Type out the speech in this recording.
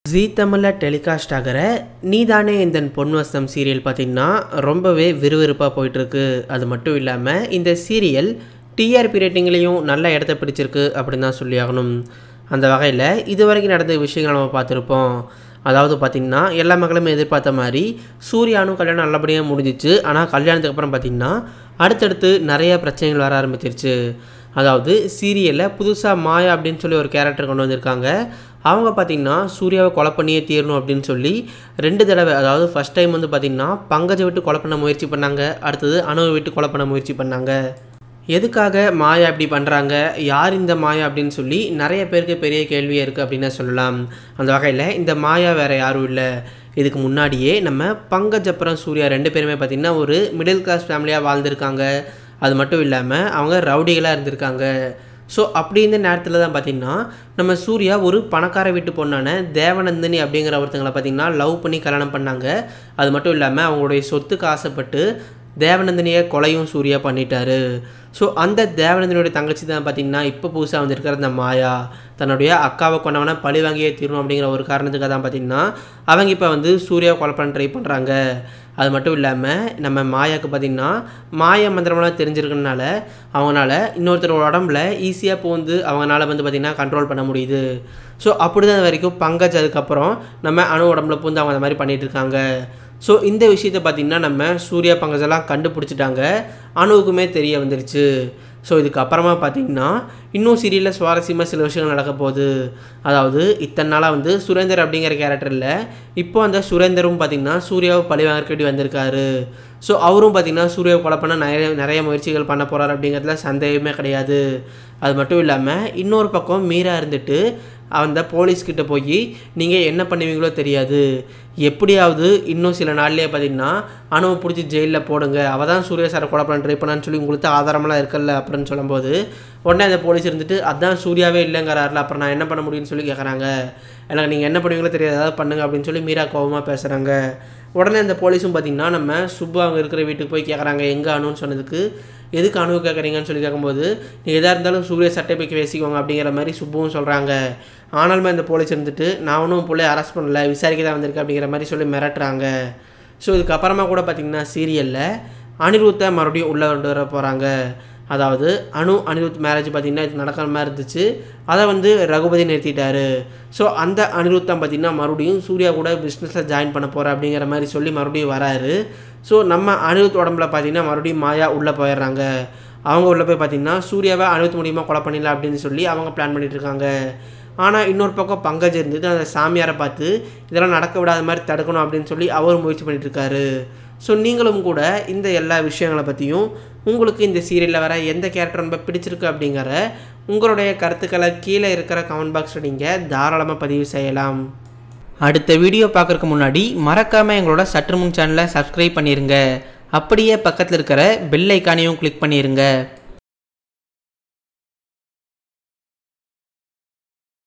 ஜீ தமிழில் டெலிகாஸ்ட் ஆகிற நீதானே இந்த பொன்வசம் சீரியல் பார்த்திங்கன்னா ரொம்பவே விறுவிறுப்பாக போயிட்டுருக்கு அது மட்டும் இல்லாமல் இந்த சீரியல் டிஆர்பி ரேட்டிங்லேயும் நல்ல இடத்த பிடிச்சிருக்கு அப்படின்னு தான் சொல்லி ஆகணும் அந்த வகையில் இது வரைக்கும் நடந்த விஷயங்களை நம்ம பார்த்துருப்போம் அதாவது பார்த்திங்கன்னா எல்லா மக்களும் எதிர்பார்த்த மாதிரி சூர்யானும் கல்யாணம் நல்லபடியாக முடிஞ்சிச்சு ஆனால் கல்யாணத்துக்கு அப்புறம் பார்த்திங்கன்னா அடுத்தடுத்து நிறைய பிரச்சனைகள் வர ஆரம்பிச்சிருச்சு அதாவது சீரியலில் புதுசாக மாயா அப்படின்னு சொல்லி ஒரு கேரக்டர் கொண்டு வந்திருக்காங்க அவங்க பார்த்திங்கன்னா சூர்யாவை கொலை பண்ணியே தீரணும் அப்படின்னு சொல்லி ரெண்டு தடவை அதாவது ஃபஸ்ட் டைம் வந்து பார்த்திங்கன்னா பங்கஜை விட்டு கொலை பண்ண முயற்சி பண்ணாங்க அடுத்தது அணுவை விட்டு கொலை பண்ண முயற்சி பண்ணாங்க எதுக்காக மாயா இப்படி பண்ணுறாங்க யார் இந்த மாயா அப்படின்னு சொல்லி நிறைய பேருக்கு பெரிய கேள்வியாக இருக்குது அப்படின்னு சொல்லலாம் அந்த வகையில் இந்த மாயா வேறு யாரும் இல்லை இதுக்கு முன்னாடியே நம்ம பங்கஜ் அப்புறம் சூர்யா ரெண்டு பேருமே பார்த்திங்கன்னா ஒரு மிடில் கிளாஸ் ஃபேமிலியாக வாழ்ந்திருக்காங்க அது மட்டும் இல்லாமல் அவங்க ரவுடிகளாக இருந்திருக்காங்க ஸோ அப்படி இந்த நேரத்தில் தான் பார்த்திங்கன்னா நம்ம சூர்யா ஒரு பணக்கார வீட்டு பொண்ணான தேவநந்தினி அப்படிங்கிற ஒருத்தங்களை பார்த்திங்கன்னா லவ் பண்ணி கல்யாணம் பண்ணாங்க அது மட்டும் இல்லாமல் அவங்களுடைய சொத்துக்கு ஆசைப்பட்டு தேவநந்தினியை கொலையும் சூர்யா பண்ணிட்டாரு ஸோ அந்த தேவநந்தினியோட தங்கச்சி தான் பார்த்திங்கன்னா இப்போ புதுசாக வந்திருக்கிற அந்த மாயா தன்னுடைய அக்காவை கொண்டவனை பழி வாங்கியே தீரணும் அப்படிங்கிற ஒரு காரணத்துக்காக தான் பார்த்திங்கன்னா அவங்க இப்போ வந்து சூர்யாவை கொலை பண்ண ட்ரை பண்ணுறாங்க அது மட்டும் இல்லாமல் நம்ம மாயாவுக்கு பார்த்திங்கன்னா மாய மந்திரமெல்லாம் தெரிஞ்சிருக்கனால அவங்களால இன்னொருத்தரோட உடம்புல ஈஸியாக பூந்து அவங்களால வந்து பார்த்திங்கன்னா கண்ட்ரோல் பண்ண முடியுது ஸோ அப்படி தான் வரைக்கும் பங்கஜ் அதுக்கப்புறம் நம்ம அணு உடம்புல பூந்து அவங்க அந்த மாதிரி பண்ணிகிட்டு இருக்காங்க ஸோ இந்த விஷயத்தை பார்த்திங்கன்னா நம்ம சூர்யா பங்கஜெல்லாம் கண்டுபிடிச்சிட்டாங்க அணுவுக்குமே தெரிய வந்துருச்சு ஸோ இதுக்கப்புறமா பார்த்திங்கன்னா இன்னும் சீரியலில் சுவாரஸ்யமாக சில விஷயங்கள் நடக்க போகுது அதாவது இத்தனை நாளாக வந்து சுரேந்தர் அப்படிங்கிற கேரக்டரில் இப்போ அந்த சுரேந்தரும் பார்த்திங்கன்னா சூர்யாவை பழி வாங்கி வந்திருக்காரு ஸோ அவரும் பார்த்திங்கன்னா சூர்யாவை கொலை பண்ண நிறைய நிறைய முயற்சிகள் பண்ண போகிறார் அப்படிங்கிறதுல சந்தேகமே கிடையாது அது மட்டும் இல்லாமல் இன்னொரு பக்கம் மீரா இருந்துட்டு அந்த போலீஸ்கிட்ட போய் நீங்கள் என்ன பண்ணுவீங்களோ தெரியாது எப்படியாவது இன்னும் சில நாள்லேயே பார்த்தீங்கன்னா அணுவை பிடிச்சி ஜெயிலில் போடுங்க அவள் தான் சூர்யா சாரை கொலை பண்ண ட்ரை பண்ணான்னு சொல்லி உங்களுக்கு ஆதாரமெல்லாம் இருக்கல அப்படின்னு சொல்லும்போது உடனே அந்த போலீஸ் இருந்துட்டு அதான் சூர்யாவே இல்லைங்கிறாருல அப்புறம் நான் என்ன பண்ண முடியும்னு சொல்லி கேட்குறாங்க எனக்கு நீங்கள் என்ன பண்ணுவீங்களோ தெரியாது ஏதாவது பண்ணுங்க அப்படின்னு சொல்லி மீரா கோபமாக பேசுகிறாங்க உடனே அந்த போலீஸும் பார்த்திங்கன்னா நம்ம சுப்பு அவங்க இருக்கிற வீட்டுக்கு போய் கேட்குறாங்க எங்கே அணுன்னு சொன்னதுக்கு எதுக்கு அணுவு கேட்குறீங்கன்னு சொல்லி கேட்கும்போது நீ எதாக இருந்தாலும் சூரிய சட்டை போய் பேசிக்கோங்க அப்படிங்கிற மாதிரி சுப்புவும் சொல்கிறாங்க ஆனாலுமே அந்த போலீஸ் இருந்துட்டு நான் ஒன்றும் பிள்ளைய அரெஸ்ட் பண்ணல விசாரிக்க தான் வந்திருக்கேன் அப்படிங்கிற மாதிரி சொல்லி மிரட்டுறாங்க ஸோ இதுக்கப்புறமா கூட பார்த்திங்கன்னா சீரியலில் அனிருத்தை மறுபடியும் உள்ளே கொண்டு வர போகிறாங்க அதாவது அணு அனிருத் மேரேஜ் பார்த்திங்கன்னா இது நடக்கிற மாதிரி இருந்துச்சு அதை வந்து ரகுபதி நிறுத்திட்டாரு ஸோ அந்த அனிருத் தான் பார்த்திங்கன்னா மறுபடியும் சூர்யா கூட பிஸ்னஸில் ஜாயின் பண்ண போகிறேன் அப்படிங்கிற மாதிரி சொல்லி மறுபடியும் வராரு ஸோ நம்ம அனிருத் உடம்புல பார்த்திங்கன்னா மறுபடியும் மாயா உள்ளே போயிடுறாங்க அவங்க உள்ளே போய் பார்த்திங்கன்னா சூர்யாவை அனிருத் மூலியமாக கொலை பண்ணிடலாம் அப்படின்னு சொல்லி அவங்க பிளான் பண்ணிட்டு இருக்காங்க ஆனால் இன்னொரு பக்கம் பங்கஜ் இருந்துட்டு அந்த சாமியாரை பார்த்து இதெல்லாம் நடக்க விடாத மாதிரி தடுக்கணும் அப்படின்னு சொல்லி அவர் முயற்சி பண்ணிட்டு இருக்காரு ஸோ நீங்களும் கூட இந்த எல்லா விஷயங்களை பற்றியும் உங்களுக்கு இந்த சீரியலில் வர எந்த கேரக்டர் ரொம்ப பிடிச்சிருக்கு அப்படிங்கிற உங்களுடைய கருத்துக்களை கீழே இருக்கிற கமெண்ட் பாக்ஸில் நீங்கள் தாராளமாக பதிவு செய்யலாம் அடுத்த வீடியோ பார்க்குறதுக்கு முன்னாடி மறக்காமல் எங்களோட சற்று முன் சேனலை சப்ஸ்கிரைப் பண்ணிடுங்க அப்படியே பக்கத்தில் இருக்கிற பெல் ஐக்கானையும் கிளிக் பண்ணிடுங்க